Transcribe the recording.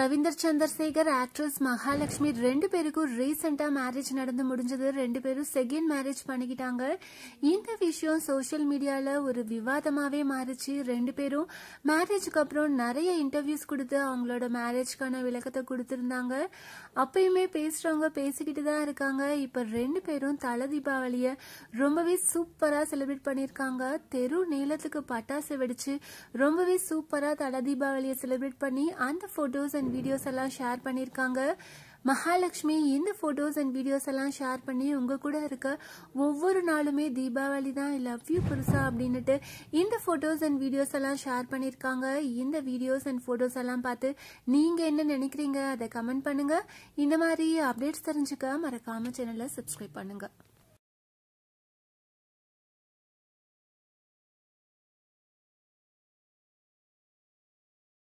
Ravinder Chandrasekhar actress Mahalakshmi ரெண்டு பேருக்கும் ரீசெண்டா மேரேஜ் நடந்து முடிஞ்சது ரெண்டு பேரும் செகண்ட் மேரேஜ் பண்ணிக்கிட்டாங்க இந்த விஷயம் சோஷியல் மீடியால ஒரு விவாதமாவே மாறிச்சு ரெண்டு பேரும் மேரேஜ்க்கு அப்புறம் நிறைய இன்டர்வியூஸ் கொடுத்து அவங்களோட மேரேஜ்க்கான விளக்கத்தை கொடுத்திருந்தாங்க அப்பயுமே பேசுறவங்க பேசிக்கிட்டு தான் இருக்காங்க இப்ப ரெண்டு பேரும் தல தீபாவளிய ரொம்பவே சூப்பரா செலிப்ரேட் பண்ணிருக்காங்க தெரு நீளத்துக்கு பட்டாசு வெடிச்சு ரொம்பவே சூப்பரா தல தீபாவளியை செலிப்ரேட் பண்ணி அந்த போட்டோஸ் அண்ட் வீடியோஸ் எல்லாம் ஷேர் பண்ணிருக்காங்க மகாலட்சுமி இந்த போட்டோஸ் அண்ட் வீடியோஸ் எல்லாம் ஷேர் பண்ணி உங்க கூட இருக்க ஒவ்வொரு நாளுமே தீபாவளி தான் லவ் யூ புருஷா அப்படின்னுட்டு இந்த போட்டோஸ் அண்ட் வீடியோஸ் எல்லாம் ஷேர் பண்ணிருக்காங்க இந்த வீடியோஸ் அண்ட் போட்டோஸ் எல்லாம் பார்த்து நீங்க என்ன நினைக்கிறீங்க அதை கமெண்ட் பண்ணுங்க இந்த மாதிரி அப்டேட்ஸ் தெரிஞ்சுக்க மறக்காம சேனலை சப்ஸ்கிரைப் பண்ணுங்க